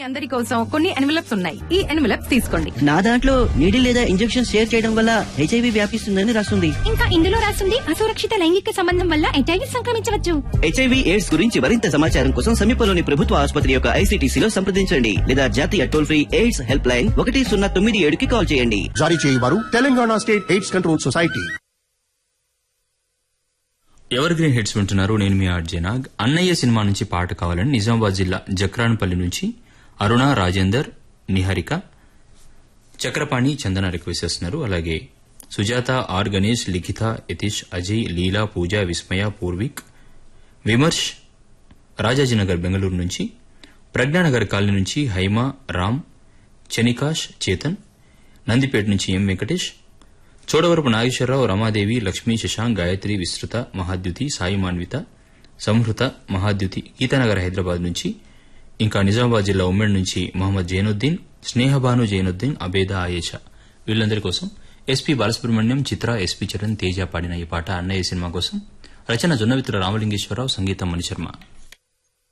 అందరి కోసం కొన్ని ఎన్వలప్స్ ఉన్నాయి ఈ ఎన్వలప్స్ తీసుకోండి నా దాంట్లో నీడి లేదా ఇంజెక్షన్ షేర్ చేయడం వల్ల హెచ్ఐవి వ్యాపిస్తుందని రాస్తుంది ఇంకా ఇందులో రాసింది అసురక్షిత లైంగిక సంబంధం వల్ల ఎటైవి సంక్రమించవచ్చు హెచ్ఐవి ఎయిడ్స్ గురించి మరింత సమాచారం కోసం సమీపంలోని ప్రభుత్వ ఆసుపత్రి యొక్క ఐసీటీసీలో సంప్రదించండి లేదా జాతీయ toll free AIDS helpline ఒకటి సున్నా తొమ్మిది ఏడుకి కాల్ చేయండి జారీ చేయవారు Telangana state AIDS control society evergreen hits వింటున్నారు నేను మీ ఆర్జే నాగ్ అన్నయ్య సినిమా నుంచి పాట కావాలని నిజామాబాద్ జిల్లా జక్రాన్పల్లి నుంచి అరుణ రాజేందర్ నిహారిక చక్రపాణి చందన రిక్వెస్ట్ చేస్తున్నారు అలాగే సుజాత ఆర్ గణేష్ లిఖిత యతీష్ అజయ్ లీలా పూజ విస్మయ పూర్విక్ విమర్శ్ రాజాజీనగర్ బెంగళూరు నుంచి ప్రజ్ఞానగర్ కాలనీ నుంచి హైమ రామ్ చనికాష్ చేతన్ నందిపేట నుంచి ఎం వెంకటేష్ చోడవరపు నాగేశ్వరరావు రమాదేవి లక్ష్మీ శశాంక్ గాయత్రి విస్తృత మహాద్యుతి సాయి మాన్విత సంహృత మహాద్యుతి గీతానగర్ హైదరాబాద్ నుంచి ఇంకా నిజామాబాద్ జిల్లా ఉమ్మడి నుంచి మహమ్మద్ జైనుద్దీన్ స్నేహబాను జైనుద్దీన్ అబేదా ఆయేషా వీళ్ళందరి కోసం ఎస్పీ బాలసుబ్రహ్మణ్యం చిత్ర ఎస్పీ చరణ్ తేజ పాడిన ఈ పాట అన్నయ్య సినిమా కోసం రచన జొన్నవిత్ర రామలింగేశ్వరరావు సంగీతం మణిశర్మ